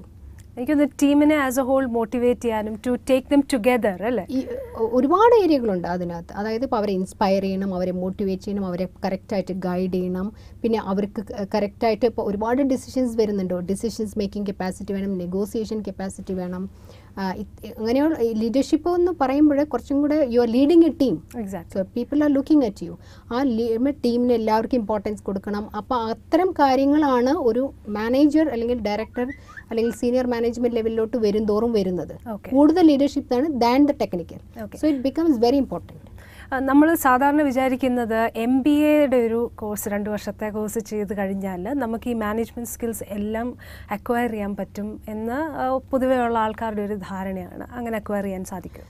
എനിക്കൊന്ന് ടീമിനെ ആസ് എ ഹോൾ മോട്ടിവേറ്റ് ചെയ്യാനും ടു ടേക്ക് ദം ടുഗെദർ അല്ലേ ഈ ഒ- ഒരുപാട് ഏരിയകളുണ്ട് അതിനകത്ത് അതായത് ഇപ്പോൾ അവരെ ഇൻസ്പയർ ചെയ്യണം അവരെ മോട്ടിവേറ്റ് ചെയ്യണം അവരെ കറക്റ്റായിട്ട് ഗൈഡ് ചെയ്യണം പിന്നെ അവർക്ക് കറക്റ്റായിട്ട് ഇപ്പോൾ ഒരുപാട് ഡിസിഷൻസ് വരുന്നുണ്ടോ ഡിസിഷൻസ് മേക്കിംഗ് കപ്പാസിറ്റി വേണം നെഗോസിയേഷൻ കപ്പാസിറ്റി വേണം ആ, ഇത് അങ്ങനെയുള്ള ലീഡർഷിപ്പ് എന്ന് പറയുമ്പോൾ കുറച്ചും കൂടെ you are leading a team exact so people are looking at you ആ ടീമിന് എല്ലാവർക്കും ഇമ്പോർട്ടൻസ് കൊടുക്കണം അപ്പോൾ അത്തരം കാര്യങ്ങളാണ് ഒരു മാനേജർ അല്ലെങ്കിൽ ഡയറക്ടർ അല്ലെങ്കിൽ സീനിയർ മാനേജ്മെന്റ് ലെവലിലോട്ട് വരും തോറും വരുന്നത് Okay. കൂടുതൽ ലീഡർഷിപ്പ് ആണ് than the technical Okay. So it becomes very important നമ്മൾ സാധാരണ വിചാരിക്കുന്നത് എം ബി എയുടെ ഒരു കോഴ്സ് രണ്ട് വർഷത്തെ കോഴ്സ് ചെയ്ത് കഴിഞ്ഞാൽ നമുക്ക് ഈ മാനേജ്മെൻറ്റ് സ്കിൽസ് എല്ലാം അക്വയർ ചെയ്യാൻ പറ്റും എന്ന് ആ, പൊതുവേ ഉള്ള ആൾക്കാരുടെ ഒരു ധാരണയാണ് അങ്ങനെ അക്വയർ ചെയ്യാൻ സാധിക്കും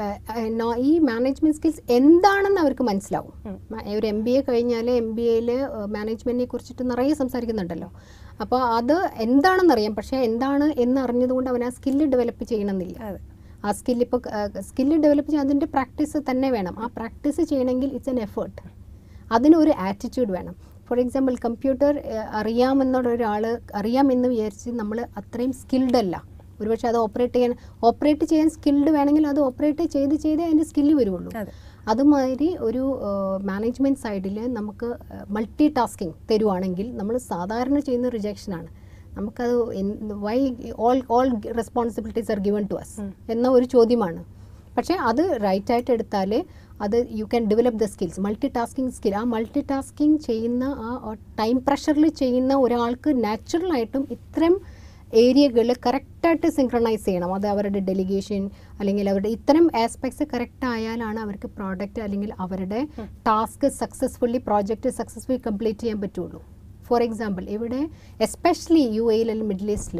ഈ മാനേജ്മെന്റ് സ്കിൽസ് എന്താണെന്ന് അവർക്ക് മനസ്സിലാവും മ- ഒരു എം ബി എ കഴിഞ്ഞാൽ എം ബി എയിൽ മാനേജ്മെന്റിനെ കുറിച്ചിട്ട് നിറയെ സംസാരിക്കുന്നുണ്ടല്ലോ അപ്പോൾ അത് എന്താണെന്നറിയാം പക്ഷേ എന്താണ് എന്ന് അറിഞ്ഞതുകൊണ്ട് അവൻ ആ സ്കില്ല് ഡെവലപ്പ് ചെയ്യണമെന്നില്ല അതെ ആ സ്കില്ല് ഇപ്പോൾ സ്കില്ല് ഡെവലപ്പ് ചെയ്യാൻ അതിൻ്റെ പ്രാക്ടീസ് തന്നെ വേണം ആ പ്രാക്ടീസ് ചെയ്യണമെങ്കിൽ ഇറ്റ്സ് എൻ എഫേർട്ട് അതിനൊരു ആറ്റിറ്റ്യൂഡ് വേണം ഫോർ എക്സാമ്പിൾ കമ്പ്യൂട്ടർ അറിയാമെന്നുള്ള ഒരാൾ അറിയാമെന്ന് വിചാരിച്ച് നമ്മൾ അത്രയും സ്കിൽഡ് അല്ല ഒരുപക്ഷെ അത് ഓപ്പറേറ്റ് ചെയ്യാൻ ഓപ്പറേറ്റ് ചെയ്യാൻ സ്കിൽഡ് വേണമെങ്കിൽ അത് ഓപ്പറേറ്റ് ചെയ്ത് ചെയ്തേ അതിൻ്റെ സ്കില്ല് വരുള്ളൂ അതെ അതുമാതിരി ഒരു മാനേജ്മെൻറ്റ് സൈഡിൽ നമുക്ക് മൾട്ടി ടാസ്കിങ് തരുവാണെങ്കിൽ നമ്മൾ സാധാരണ ചെയ്യുന്ന റിജക്ഷനാണ് നമുക്കത് why all all responsibilities are given to us എന്ന ഒരു ചോദ്യമാണ് പക്ഷേ അത് റൈറ്റ് ആയിട്ട് എടുത്താൽ അത് you can develop the skills multitasking skill ആ മൾട്ടി ടാസ്കിങ് ചെയ്യുന്ന ആ ടൈം പ്രഷറിൽ ചെയ്യുന്ന ഒരാൾക്ക് നാച്ചുറലായിട്ടും ഇത്തരം ഏരിയകൾ കറക്റ്റായിട്ട് സിങ്ക്രണൈസ് ചെയ്യണം അത് അവരുടെ ഡെലിഗേഷൻ അല്ലെങ്കിൽ അവരുടെ ഇത്തരം ആസ്പെക്ട്സ് കറക്റ്റ് ആയാലാണ് അവർക്ക് പ്രോഡക്റ്റ് അല്ലെങ്കിൽ അവരുടെ task successfully project successfully complete ചെയ്യാൻ പറ്റുള്ളൂ ഫോർ എക്സാമ്പിൾ ഇവിടെ എസ്പെഷ്യലി യു എയിൽ അല്ലെങ്കിൽ മിഡിൽ ഈസ്റ്റിൽ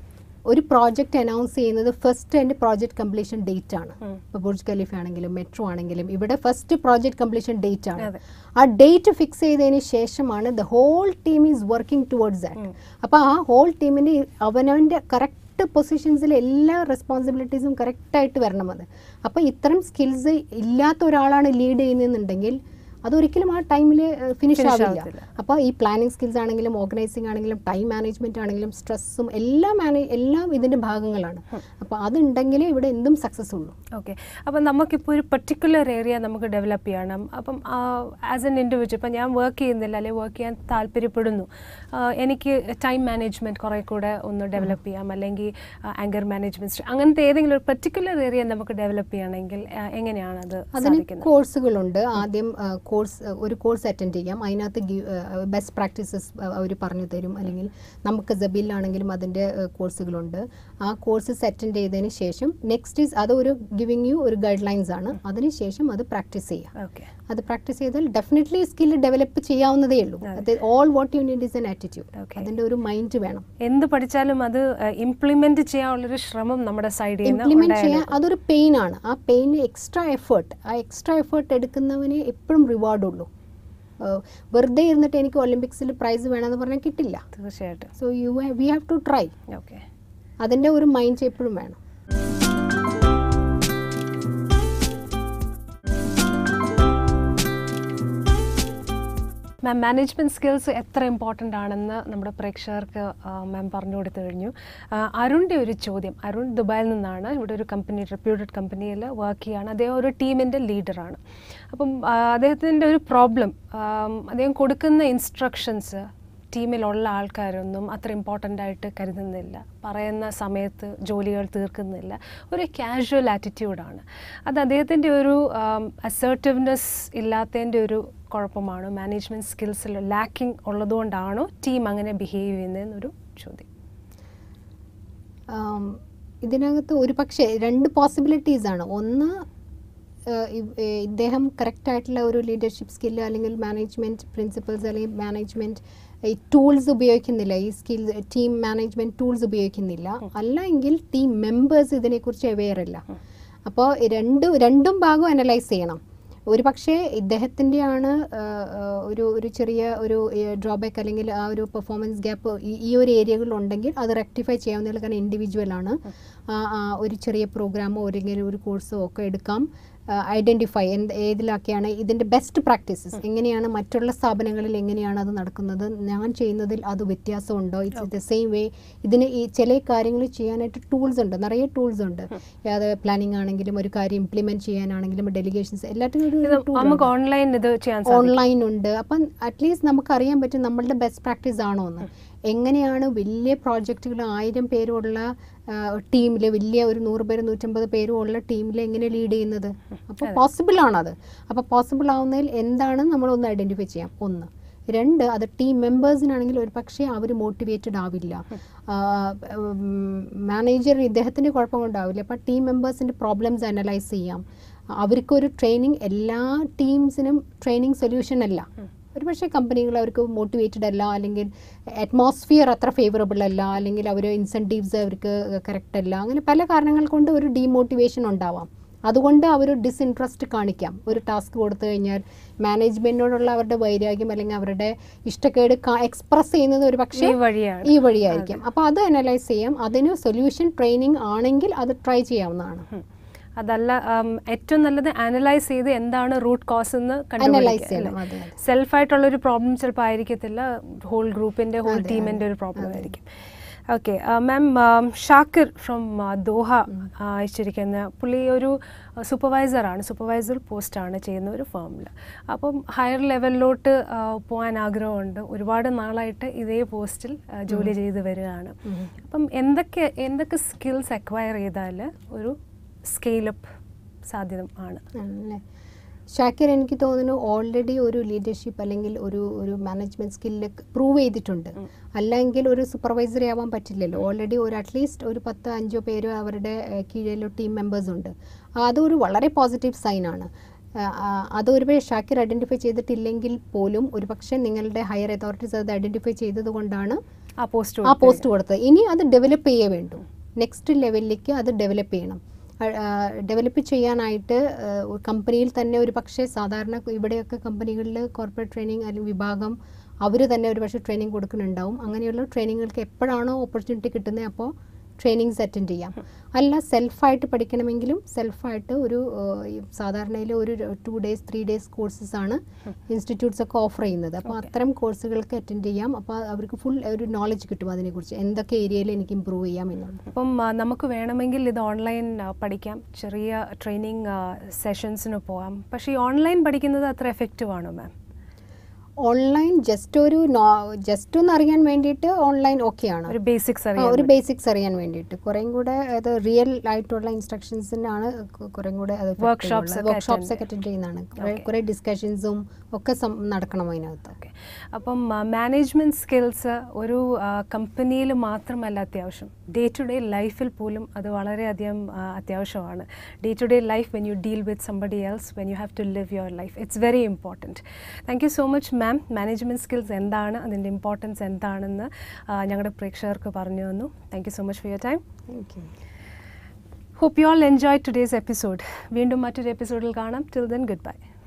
ഒരു പ്രോജക്റ്റ് അനൗൺസ് ചെയ്യുന്നത് first and project completion date ആണ് ഇപ്പോൾ ബുർജ് ഖലീഫ ആണെങ്കിലും മെട്രോ ആണെങ്കിലും ഇവിടെ ഫസ്റ്റ് പ്രോജക്റ്റ് കംപ്ലീഷൻ ഡേറ്റ് ആണ് അതെ. ആ ഡേറ്റ് ഫിക്സ് ചെയ്തതിന് ശേഷമാണ് the whole team is working towards that അപ്പോൾ ആ ഹോൾ ടീമിൻ്റെ അവനവൻ്റെ കറക്റ്റ് പൊസിഷൻസിൽ എല്ലാ റെസ്പോൺസിബിലിറ്റീസും കറക്റ്റായിട്ട് വരണം അത് അപ്പോൾ ഇത്തരം സ്കിൽസ് ഇല്ലാത്ത ഒരാളാണ് ലീഡ് ചെയ്യുന്നതെന്നുണ്ടെങ്കിൽ അതൊരിക്കലും ആ ടൈമിൽ ഫിനിഷ് Finish ആവില്ല ആവത്തില്ല. അപ്പോൾ ഈ പ്ലാനിങ് സ്കിൽസ് ആണെങ്കിലും ഓർഗനൈസിങ് ആണെങ്കിലും ടൈം മാനേജ്മെന്റ് ആണെങ്കിലും സ്ട്രെസ്സും എല്ലാം മാനേജ് എല്ലാം ഇതിൻ്റെ ഭാഗങ്ങളാണ് അപ്പോൾ അതുണ്ടെങ്കിലേ ഇവിടെ എന്തും സക്സസ് ഉള്ളൂ ഓക്കെ അപ്പം നമുക്കിപ്പോൾ ഒരു പെർട്ടിക്കുലർ ഏരിയ നമുക്ക് ഡെവലപ്പ് ചെയ്യണം അപ്പം ആസ് എൻ ഇൻഡിവിജ്വൽ ഇപ്പം ഞാൻ വർക്ക് ചെയ്യുന്നില്ല അല്ലെങ്കിൽ വർക്ക് ചെയ്യാൻ താല്പര്യപ്പെടുന്നു ആ, എനിക്ക് ടൈം മാനേജ്മെൻറ്റ് കുറേ കൂടെ ഒന്ന് ഡെവലപ്പ് ചെയ്യാം അല്ലെങ്കിൽ ആങ്കർ മാനേജ്മെൻറ്റ് അങ്ങനത്തെ ഏതെങ്കിലും ഒരു പെർട്ടിക്കുലർ ഏരിയ നമുക്ക് ഡെവലപ്പ് ചെയ്യണമെങ്കിൽ ആ, എങ്ങനെയാണ് അത് അതിന് സാധിക്കുന്നത് കോഴ്സുകളുണ്ട് ആദ്യം കോഴ്സ് ഒരു കോഴ്സ് അറ്റൻഡ് ചെയ്യാം അതിനകത്ത് ബെസ്റ്റ് പ്രാക്ടീസസ് അവർ പറഞ്ഞു തരും അല്ലെങ്കിൽ നമുക്ക് ജബിലാണെങ്കിലും അതിൻ്റെ കോഴ്സുകളുണ്ട് ആ കോഴ്സസ് അറ്റൻഡ് ചെയ്തതിന് ശേഷം നെക്സ്റ്റ് ഈസ് അത് ഒരു ഗിവിങ് യു ഒരു ഗൈഡ് ലൈൻസ് ആണ് അതിനുശേഷം അത് പ്രാക്ടീസ് ചെയ്യുക ഓക്കെ അത് പ്രാക്ടീസ് ചെയ്താൽ ഡെഫിനറ്റ്ലി സ്കിൽ ഡെവലപ്പ് ചെയ്യാവുന്നതേ ഉള്ളൂ all what you need is an attitude Okay. അതിൻ്റെ ഒരു മൈൻഡ് വേണം എന്ത് പഠിച്ചാലും അത് ഇംപ്ലിമെൻറ്റ് ചെയ്യാനുള്ളൊരു ശ്രമം നമ്മുടെ സൈഡിൽ നിന്ന് ഇംപ്ലിമെന്റ് ചെയ്യാൻ ഉണ്ടായാലും അതൊരു പെയിൻ ആണ് ആ പെയിന് എക്സ്ട്രാ എഫേർട്ട് ആ എക്സ്ട്രാ എഫേർട്ട് എടുക്കുന്നവന് എപ്പോഴും റിവാർഡ് ഉള്ളൂ ഏഹ് വെറുതെ ഇരുന്നിട്ട് എനിക്ക് ഒളിമ്പിക്സിൽ പ്രൈസ് വേണമെന്ന് പറഞ്ഞാൽ കിട്ടില്ല തീർച്ചയായിട്ടും so you we have to try okay അതിൻ്റെ ഒരു മൈൻഡ് എപ്പോഴും വേണം മാം മാനേജ്മെൻറ്റ് സ്കിൽസ് എത്ര ഇമ്പോർട്ടൻ്റ് ആണെന്ന് നമ്മുടെ പ്രേക്ഷകർക്ക് മാം പറഞ്ഞു കൊടുത്തു കഴിഞ്ഞു ആ, അരുണിൻ്റെ ഒരു ചോദ്യം അരുൺ ദുബായിൽ നിന്നാണ് ഇവിടെ ഒരു കമ്പനി റെപ്യൂട്ടഡ് കമ്പനിയിൽ വർക്ക് ചെയ്യുകയാണ് അദ്ദേഹം ഒരു ടീമിൻ്റെ ലീഡറാണ് അപ്പം ആ, അദ്ദേഹത്തിൻ്റെ ഒരു പ്രോബ്ലം അദ്ദേഹം കൊടുക്കുന്ന ഇൻസ്ട്രക്ഷൻസ് ടീമിലുള്ള ആൾക്കാരൊന്നും അത്ര ഇമ്പോർട്ടൻ്റ് ആയിട്ട് കരുതുന്നില്ല പറയുന്ന സമയത്ത് ജോലികൾ തീർക്കുന്നില്ല ഒരു കാഷ്വൽ ആറ്റിറ്റ്യൂഡാണ് അത് അദ്ദേഹത്തിൻ്റെ ഒരു അസേർട്ടീവ്നെസ് ഇല്ലാത്തതിൻ്റെ ഒരു കുഴപ്പമാണോ മാനേജ്മെൻറ്റ് സ്കിൽസിൽ ലാക്കിംഗ് ഉള്ളതുകൊണ്ടാണോ ടീം അങ്ങനെ ബിഹേവ് ചെയ്യുന്നതെന്നൊരു ചോദ്യം ആം, ഇതിനകത്ത് ഒരു പക്ഷേ രണ്ട് പോസിബിലിറ്റീസ് ആണ് ഒന്ന് ഏഹ്, ഇവ്- ഏഹ്, ഇദ്ദേഹം കറക്റ്റ് ആയിട്ടുള്ള ഒരു ലീഡർഷിപ്പ് സ്കില്ല് അല്ലെങ്കിൽ മാനേജ്മെൻറ്റ് പ്രിൻസിപ്പൾസ് അല്ലെങ്കിൽ മാനേജ്മെൻറ്റ് ഈ ടൂൾസ് ഉപയോഗിക്കുന്നില്ല ഈ സ്കിൽ ടീം മാനേജ്മെൻറ്റ് ടൂൾസ് ഉപയോഗിക്കുന്നില്ല അല്ല എങ്കിൽ ടീം മെമ്പേഴ്സ് ഇതിനെക്കുറിച്ച് അവെയർ അല്ല അപ്പോൾ രണ്ട് രണ്ടും ഭാഗം അനലൈസ് ചെയ്യണം ഒരു പക്ഷേ ഇദ്ദേഹത്തിൻ്റെയാണ് ഒരു ഒരു ചെറിയ ഒരു ഡ്രോബാക്ക് അല്ലെങ്കിൽ ആ ഒരു പെർഫോമൻസ് ഗ്യാപ്പ് ഈ ഒരു ഏരിയകളിലുണ്ടെങ്കിൽ അത് റെക്ടിഫൈ ചെയ്യാവുന്നതിൽ കാരണം ഇൻഡിവിജ്വൽ ആണ് ആ, ആ, ഒരു ചെറിയ പ്രോഗ്രാമോ അല്ലെങ്കിൽ ഒരു കോഴ്സോ ഒക്കെ എടുക്കാം ഐഡൻറ്റിഫൈ എന്ത് ഏതിലൊക്കെയാണ് ഇതിൻ്റെ ബെസ്റ്റ് പ്രാക്ടീസസ് എങ്ങനെയാണ് മറ്റുള്ള സ്ഥാപനങ്ങളിൽ എങ്ങനെയാണ് അത് നടക്കുന്നത് ഞാൻ ചെയ്യുന്നതിൽ അത് വ്യത്യാസമുണ്ടോ ഇറ്റ്സ് ദ സെയിം വേ ഇതിന് ഈ ചില കാര്യങ്ങൾ ചെയ്യാനായിട്ട് ടൂൾസ് ഉണ്ട് നിറയെ ടൂൾസ് ഉണ്ട് അത് പ്ലാനിങ് ആണെങ്കിലും ഒരു കാര്യം ഇംപ്ലിമെൻറ്റ് ചെയ്യാനാണെങ്കിലും ഡെലിഗേഷൻസ് എല്ലാത്തിനും ഒരു ഇത് tool നമുക്ക് ഉണ്ട്. ഓൺലൈൻ ഇത് ചെയ്യാൻ സാധിക്കും ഓൺലൈൻ ഉണ്ട് അപ്പം അറ്റ്ലീസ്റ്റ് നമുക്ക് അറിയാൻ പറ്റും നമ്മളുടെ ബെസ്റ്റ് പ്രാക്ടീസ് ആണോ എന്ന് എങ്ങനെയാണ് വലിയ പ്രോജക്റ്റുകൾ ആയിരം പേരുള്ള ടീമിൽ വലിയ ഒരു നൂറ് പേര് നൂറ്റമ്പത് പേരും ഉള്ള ടീമിൽ എങ്ങനെ ലീഡ് ചെയ്യുന്നത് അപ്പോൾ പോസിബിൾ ആണത് അപ്പോൾ പോസിബിൾ ആവുന്നതിൽ എന്താണ് നമ്മളൊന്ന് ഐഡൻറ്റിഫൈ ചെയ്യാം ഒന്ന് രണ്ട് അത് ടീം മെമ്പേഴ്സിനാണെങ്കിൽ ഒരു പക്ഷേ അവർ മോട്ടിവേറ്റഡ് ആവില്ല മാനേജർ ഇദ്ദേഹത്തിൻ്റെ കുഴപ്പം കൊണ്ടാവില്ല അപ്പോൾ ടീം മെമ്പേഴ്സിൻ്റെ പ്രോബ്ലംസ് അനലൈസ് ചെയ്യാം അവർക്കൊരു ട്രെയിനിങ് എല്ലാ ടീംസിനും ട്രെയിനിങ് സൊല്യൂഷൻ അല്ല ഒരു പക്ഷേ കമ്പനികൾ അവർക്ക് മോട്ടിവേറ്റഡ് അല്ല അല്ലെങ്കിൽ അറ്റ്മോസ്ഫിയർ അത്ര ഫേവറബിൾ അല്ല അല്ലെങ്കിൽ അവർ ഇൻസെൻറ്റീവ്സ് അവർക്ക് കറക്റ്റ് അല്ല അങ്ങനെ പല കാരണങ്ങൾ കൊണ്ട് ഒരു ഡീമോട്ടിവേഷൻ ഉണ്ടാവാം അതുകൊണ്ട് അവർ ഡിസ്ഇൻട്രസ്റ്റ് കാണിക്കാം ഒരു ടാസ്ക് കൊടുത്തു കഴിഞ്ഞാൽ മാനേജ്മെൻറ്റിനോടുള്ള അവരുടെ വൈരാഗ്യം അല്ലെങ്കിൽ അവരുടെ ഇഷ്ടക്കേട് എക്സ്പ്രസ് ചെയ്യുന്നത് ഒരു പക്ഷേ ഈ വഴിയാണ് ഈ വഴിയായിരിക്കും അപ്പോൾ അത് അനലൈസ് ചെയ്യാം അതിന് സൊല്യൂഷൻ ട്രെയിനിങ് ആണെങ്കിൽ അത് ട്രൈ ചെയ്യാവുന്നതാണ് ഉം. അതല്ല ഉം, ഏറ്റവും നല്ലത് അനലൈസ് ചെയ്ത് എന്താണ് റൂട്ട് കോസ് എന്ന് അനലൈസ് ചെയ്യണം അതെ അതെ സെൽഫ് ആയിട്ടുള്ള ഒരു പ്രോബ്ലം ചിലപ്പോൾ ആയിരിക്കത്തില്ല ഹോൾ ഗ്രൂപ്പിന്റെ ഹോൾ ടീമിന്റെ ഒരു പ്രോബ്ലം ആയിരിക്കും okay ma'am Shakir from Doha അയച്ചിരിക്കുന്ന പുള്ളി ഒരു സൂപ്പർവൈസറാണ് സൂപ്പർവൈസർ പോസ്റ്റാണ് ചെയ്യുന്ന ഒരു ഫേമിൽ അപ്പം ഹയർ ലെവലിലോട്ട് പോകാൻ ആഗ്രഹമുണ്ട് ഒരുപാട് നാളായിട്ട് ഇതേ പോസ്റ്റിൽ ജോലി ചെയ്ത് വരികയാണ് അപ്പം എന്തൊക്കെ എന്തൊക്കെ സ്കിൽസ് അക്വയർ ചെയ്താൽ ഒരു സ്കെയിലപ്പ് സാധ്യത ആണ് ആണല്ലേ ഷാക്കിർ എനിക്ക് തോന്നുന്നു ഓൾറെഡി ഒരു ലീഡർഷിപ്പ് അല്ലെങ്കിൽ ഒരു ഒരു മാനേജ്മെൻറ്റ് സ്കില്ല് പ്രൂവ് ചെയ്തിട്ടുണ്ട് അല്ലെങ്കിൽ ഒരു സൂപ്പർവൈസറി ആവാൻ പറ്റില്ലല്ലോ ഓൾറെഡി ഒരു അറ്റ്ലീസ്റ്റ് ഒരു പത്ത് അഞ്ചോ പേര് അവരുടെ ഏഹ്, കീഴിൽ ടീം മെമ്പേഴ്സ് ഉണ്ട് അതൊരു വളരെ പോസിറ്റീവ് സൈനാണ് അത് ഒരുപക്ഷെ ഷാക്കിർ ഐഡൻറ്റിഫൈ ചെയ്തിട്ടില്ലെങ്കിൽ പോലും ഒരുപക്ഷെ നിങ്ങളുടെ ഹയർ അതോറിറ്റീസ് അത് ഐഡൻറ്റിഫൈ ചെയ്തത് കൊണ്ടാണ് ആ പോസ്റ്റ് ആ പോസ്റ്റ് കൊടുത്തത് ഇനി അത് ഡെവലപ്പ് ചെയ്യേ വേണ്ടു നെക്സ്റ്റ് ലെവലിലേക്ക് അത് ഡെവലപ്പ് ചെയ്യണം ഡെവലപ്പ് ചെയ്യാനായിട്ട് ആ, ഒരു കമ്പനിയിൽ തന്നെ ഒരു പക്ഷേ സാധാരണ ഇവിടെയൊക്കെ കമ്പനികളിൽ കോർപ്പറേറ്റ് ട്രെയിനിങ് അല്ലെങ്കിൽ വിഭാഗം അവർ തന്നെ ഒരു പക്ഷേ ട്രെയിനിങ് കൊടുക്കുന്നുണ്ടാവും അങ്ങനെയുള്ള ട്രെയിനിങ്ങുകൾക്ക് എപ്പോഴാണോ ഓപ്പർച്യൂണിറ്റി കിട്ടുന്നത് അപ്പോൾ ട്രെയിനിങ്സ് അറ്റൻഡ് ചെയ്യാം അല്ല സെൽഫായിട്ട് പഠിക്കണമെങ്കിലും സെൽഫായിട്ട് ഒരു ആ, ഈ സാധാരണയിൽ ഒരു two days three days courses ആണ് ഇൻസ്റ്റിറ്റ്യൂട്ട്സ് ഒക്കെ ഓഫർ ചെയ്യുന്നത് അപ്പോൾ അത്തരം കോഴ്സുകൾക്ക് അറ്റൻഡ് ചെയ്യാം അപ്പോൾ അവർക്ക് ഫുൾ ഒരു നോളജ് കിട്ടും അതിനെക്കുറിച്ച് എന്തൊക്കെ ഏരിയയിൽ എനിക്ക് ഇമ്പ്രൂവ് ചെയ്യാം എന്നുള്ളത് അപ്പം ആ, നമുക്ക് വേണമെങ്കിൽ ഇത് ഓൺലൈൻ ആ, പഠിക്കാം ചെറിയ ട്രെയിനിങ് സെഷൻസിന് പോകാം പക്ഷേ ഈ ഓൺലൈൻ പഠിക്കുന്നത് അത്ര എഫക്റ്റീവ് ആണോ മാം ഓൺലൈൻ ജസ്റ്റ് ഒരു ജസ്റ്റ് ഒന്ന് അറിയാൻ വേണ്ടിയിട്ട് ഓൺലൈൻ ഓക്കെയാണ് ഒരു ബേസിക്സ് ആ, അറിയാം ഒരു ബേസിക്സ് അറിയാൻ വേണ്ടിയിട്ട് കുറേം കൂടെ അത് റിയൽ ആയിട്ടുള്ള ഇൻസ്ട്രക്ഷൻസിനാണ് കുറേം കൂടെ അത് Workshops ഒക്കെ വർക്ക്ഷോപ്സ് attend ഒക്കെ അറ്റൻഡ് ചെയ്യുന്നതാണ് കുറേ കുറേ ഡിസ്കഷൻസും ഒക്കെ സം- നടക്കണം അതിനകത്ത് ഓക്കെ അപ്പം മാനേജ്മെൻറ്റ് സ്കിൽസ് ഒരു കമ്പനിയിൽ മാത്രമല്ല അത്യാവശ്യം ഡേ ടു ഡേ ലൈഫിൽ പോലും അത് വളരെയധികം ആ, അത്യാവശ്യമാണ് day to day life when you deal with somebody else when you have to live your life it's very important thank you so much ma'am management skills എന്താണ് അതിൻ്റെ ഇമ്പോർട്ടൻസ് എന്താണെന്ന് ആ, ഞങ്ങളുടെ പ്രേക്ഷകർക്ക് പറഞ്ഞു തന്നു thank you so much for your time thank you hope you all enjoy today's episode വീണ്ടും മറ്റൊരു എപ്പിസോഡിൽ കാണാം ടിൽ ദെൻ ഗുഡ് ബൈ